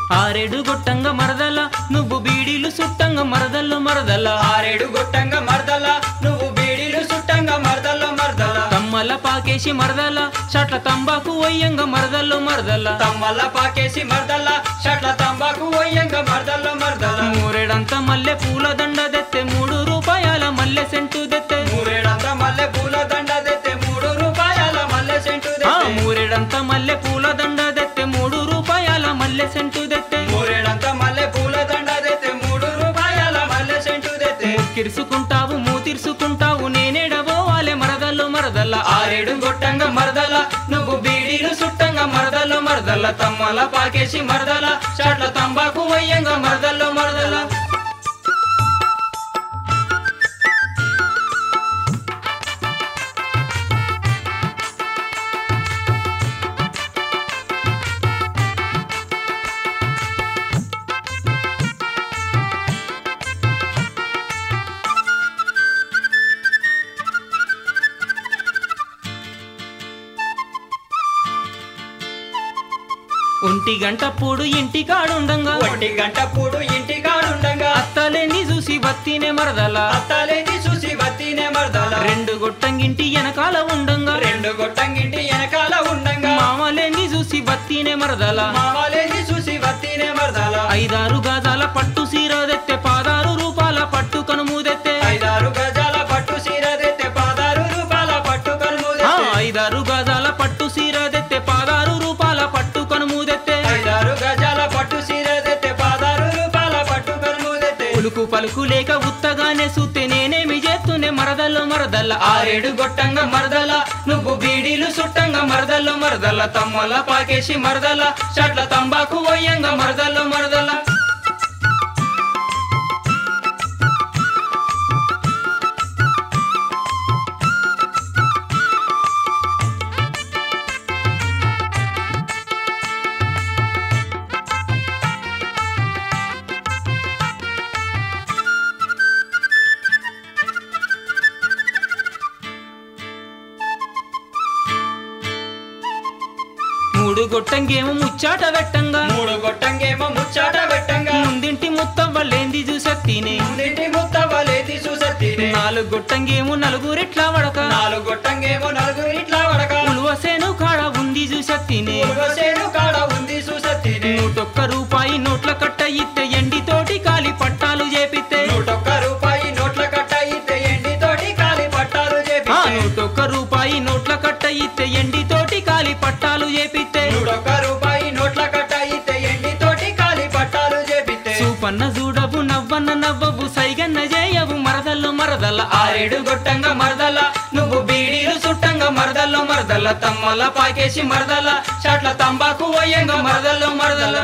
ఆరేడు గొట్టంగా మరదల నువ్వు బీడీలు సుట్టంగా మరదల్లో మరదల ఆరేడు గొట్టంగా మరదల నువ్వు బీడీలు సుట్టంగా మరదల్లో మరదల తమ్మల పాకేసి మరదల షట్ల తంబాకు వయ్యంగా మరదల్లో మరదల తమ్మల్ల పాకేసి మరదల షట్ల తంబాకు ఒయ్యంగా మరదల్లో మరదల మూరెడంతా మల్లె పూల దండ దెత్తే మూడు రూపాయల మల్లె సెంటు దెత్తే మూరేడంతా మల్లె పూల దండ తెత్తే మూడు రూపాయల మల్లె సెంటు ఆ తెత్తే మూరెడంతా మల్లె పూల దండ దెత్తే మూడు రూపాయల మల్లె సెంటు దెత్తే మూరేడంతా మల్లె పూల దండ తెత్తే మూడు రూపాయల మల్లె సెంటు తెత్తే కిరుసుకుంటావు మూతిరుసుకుంటావు నేనేడబోవాలే మరదల్లో మరదల్ల ఆరేడు గొట్టంగా మరదల నువ్వు బీడీలు సుట్టంగా మరదల్లో మరదల తమ్మల పాకేసి మరదల షాట్ల తంబాకు వయ్యంగా మరదల్లో మరదల ఒంటి గంట పూడు ఇంటి కాడుండంగా ఒంటి గంట పూడు ఇంటి కాడుండగా అత్తలేని చూసి బత్తినే మరదల అత్తాలేని చూసి వత్తినే మరదల రెండు గొట్టంగింటి వెనకాల ఉండంగా రెండు గొట్టంగింటి వెనకాల ఉండంగా మామలేని చూసి బత్తినే మరదల మావాలేని చూసి వత్తినే మరదల ఐదారు గాజాల పట్టు సీరదెత్తే పాదారు రూపాల పట్టు కనుమూదెత్తే ఐదారు గజాల పట్టు సీర తెత్తే పదారు రూపాయల పట్టు ఆ, కనుమూదెత్తే ఐదారు గాజాల పట్టు సీరదెత్తే పాదారు రూపాల పట్టు కనుమూదెత్తే ఐదారు గజాల పట్టు సీర తెత్తే పదారు రూపాయల పట్టు కనుమూదెత్తే పులుకు పలుకు లేక ఉత్తగానే సూతే నేనేమి చేస్తూనే మరదల్లో మరదల్ల ఆరేడు గొట్టంగా మరదల నువ్వు బీడీలు సుట్టంగా మరదల్లో మరదల తమ్మల పాకేసి మరదల షట్ల తంబాకు వయ్యంగా మరదల్లో మరదల మూడు గొట్టంగేమో ముచ్చాట వెట్టంగా మూడు గొట్టంగేమో ముచ్చాట పెట్టంగా ముందింటి ముత్తవ్వలేంది చూసత్తినే ముందింటి ముత్తవ్వలేది చూసత్తినే నాలుగు గొట్టంగేమో నలుగురిట్లా వడక నాలుగు గొట్టంగేమో నలుగురు ఇట్లా వడక ఉలువసేను కాడ ఉంది చూసత్తినే ఉలవసేను కాడ ఉంది చూసత్తినే నూటొక్క రూపాయి నోట్ల కట్ట ఇత్తే ఎండితోటి కాలి పట్టాలు చేపితే నూటొక్క రూపాయి నోట్ల కట్ట ఇస్తే ఎండితోటి కాలి పట్టాలు ఆ చేపిస్తే నూటొక్క రూపాయి నోట్ల కట్ట ఇత్తే ఎండితోటి కాలి పట్టాలు చేపితే నూటొక్క రూపాయి నోట్ల కట్ట ఇస్తే ఎండితోటి కాలి పట్టాలు చేపిస్తే సూపన్న చూడవు నవ్వన్న నవ్వవు సైగన్న చేయవు మరదల్లో మరదల్ల ఆరేడు గొట్టంగా మరదల నువ్వు బీడీలు సుట్టంగా మరదల్లో మరదల తమ్మల పాకేసి మరదల షాట్ల తంబాకు వయ్యంగా మరదల్లో మరదల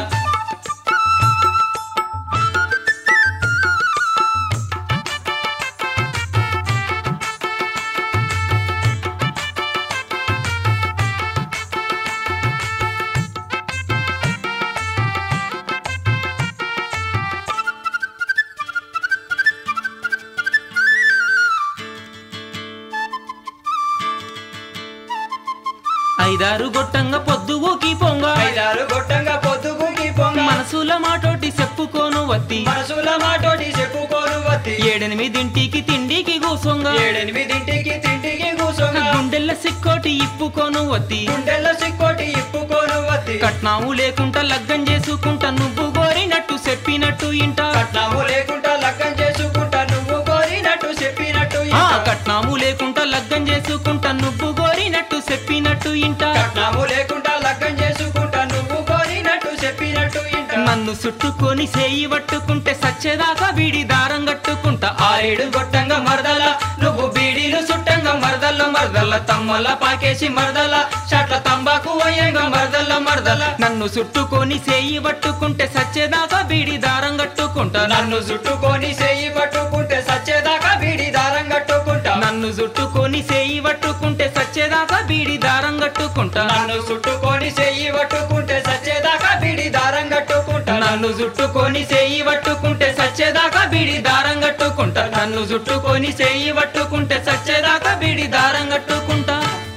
ఐదారు గొట్టంగా పొద్దుగోకి పొంగ ఐదారు గొట్టంగా పొద్దుగుకి పొంగ మనసుల మాటోటి చెప్పుకోను వత్తి మనసుల మాటోటి చెప్పుకోను వత్తి ఏడెనిమిదింటికి తిండికి కూసొంగ ఏడెనిమిదింటికి తింటికి కూసోగా గుండెల్ల సిక్కోటి ఇప్పుకోను వత్తి గుండెల్ల సిక్కోటి ఇప్పుకోను వత్తి కట్నాము లేకుండా లగ్గం చేసుకుంటా నువ్వు కోరినట్టు చెప్పినట్టు ఇంట కట్నాము లేకుండా లగ్గం చేసుకుంటా నువ్వు కోరినట్టు చెప్పినట్టు ఆ ఇంట. కట్నాము లేకుండా లగ్గం చేసుకుంటా నువ్వు కోరినట్టు చెప్పినట్టు ఇంట కట్నాము లేకుండా లగ్గం చేసుకుంటా నువ్వు కోరినట్టు చెప్పినట్టు ఇంట నన్ను చుట్టుకొని సేయి పట్టుకుంటే సచ్చేదాకా వీడి దారం కట్టుకుంటా ఆరేడు గొట్టంగా మరదల నువ్వు బీడీలు సుట్టంగా మరదల్ల మరదల్ల తమ్మల పాకేసి మరదల షట్ల తంబాకు వయ్యంగా మరదల్ల మరదల నన్ను చుట్టుకొని సేయి పట్టుకుంటే సచ్చేదాకా వీడి దారం కట్టుకుంటా నన్ను చుట్టుకొని చెయ్యి పట్టుకుంటే సచ్చేదాకా బీడి దారం కట్టుకుంటా నన్ను చుట్టుకొని సేయి పట్టుకుంటే సచ్చేదాకా వీడి దారం కట్టుకుంటా నన్ను చుట్టుకొని చెయ్యి పట్టుకుంటే సచ్చేదాకా బీడి దారం కట్టుకుంటా నన్ను చుట్టుకొని సేయి పట్టుకుంటే సచ్చేదాకా వీడి దారం కట్టుకుంటా నన్ను చుట్టుకొని సేయి పట్టుకుంటే సచ్చేదాకా వీడి దారం కట్టుకుంటా